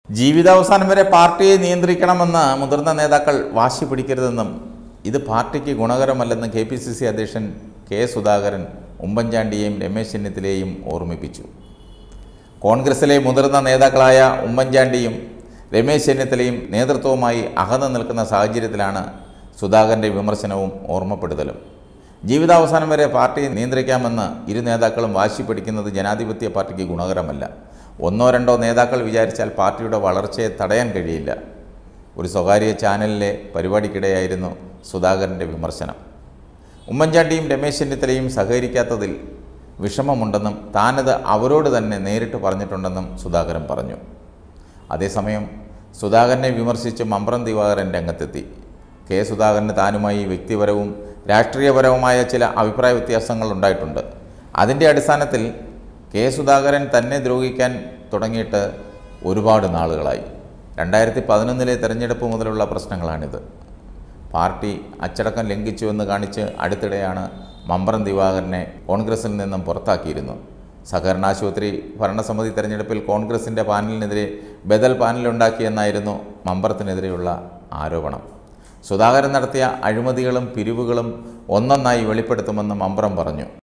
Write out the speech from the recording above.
ജീവിതാവസാനം വരെ പാർട്ടിയെ നിയന്ത്രിക്കണമെന്ന് മുതിർന്ന നേതാക്കൾ വാശി പിടിക്കരുതെന്നും ഇത് പാർട്ടിക്ക് ഗുണകരമല്ലെന്ന് കെ പി സി സി അധ്യക്ഷൻ കെ സുധാകരൻ ഉമ്മൻചാണ്ടിയെയും രമേശ് ചെന്നിത്തലയെയും ഓർമ്മിപ്പിച്ചു കോൺഗ്രസിലെ മുതിർന്ന നേതാക്കളായ ഉമ്മൻചാണ്ടിയും രമേശ് ചെന്നിത്തലയും നേതൃത്വവുമായി അകന്നു നിൽക്കുന്ന സാഹചര്യത്തിലാണ് സുധാകരൻ്റെ വിമർശനവും ഓർമ്മപ്പെടുത്തലും ജീവിതാവസാനം വരെ പാർട്ടി നിയന്ത്രിക്കാമെന്ന് ഇരു നേതാക്കളും വാശി പിടിക്കുന്നത് ജനാധിപത്യ പാർട്ടിക്ക് ഗുണകരമല്ല ഒന്നോ രണ്ടോ നേതാക്കൾ വിചാരിച്ചാൽ പാർട്ടിയുടെ വളർച്ചയെ തടയാൻ കഴിയില്ല ഒരു സ്വകാര്യ ചാനലിലെ പരിപാടിക്കിടെയായിരുന്നു സുധാകരൻ്റെ വിമർശനം ഉമ്മൻചാണ്ടിയും രമേശ് ചെന്നിത്തലയും സഹകരിക്കാത്തതിൽ വിഷമമുണ്ടെന്നും താനത് അവരോട് തന്നെ നേരിട്ട് പറഞ്ഞിട്ടുണ്ടെന്നും സുധാകരൻ പറഞ്ഞു അതേസമയം സുധാകരനെ വിമർശിച്ച് മമ്പ്രം ദിവാകരൻ രംഗത്തെത്തി കെ സുധാകരന് താനുമായി വ്യക്തിപരവും രാഷ്ട്രീയപരവുമായ ചില അഭിപ്രായ വ്യത്യാസങ്ങൾ ഉണ്ടായിട്ടുണ്ട് അതിൻ്റെ അടിസ്ഥാനത്തിൽ കെ സുധാകരൻ തന്നെ ദ്രോഹിക്കാൻ തുടങ്ങിയിട്ട് ഒരുപാട് നാളുകളായി രണ്ടായിരത്തി പതിനൊന്നിലെ തെരഞ്ഞെടുപ്പ് മുതലുള്ള പ്രശ്നങ്ങളാണിത് പാർട്ടി അച്ചടക്കം ലംഘിച്ചുവെന്ന് കാണിച്ച് അടുത്തിടെയാണ് മമ്പ്രം ദിവാകരനെ കോൺഗ്രസിൽ നിന്നും പുറത്താക്കിയിരുന്നു സഹകരണ ആശുപത്രി ഭരണസമിതി തെരഞ്ഞെടുപ്പിൽ കോൺഗ്രസിൻ്റെ പാനലിനെതിരെ ബദൽ പാനലുണ്ടാക്കിയെന്നായിരുന്നു മമ്പ്രത്തിനെതിരെയുള്ള ആരോപണം സുധാകരൻ നടത്തിയ അഴിമതികളും പിരിവുകളും ഒന്നൊന്നായി വെളിപ്പെടുത്തുമെന്ന് മമ്പ്രം പറഞ്ഞു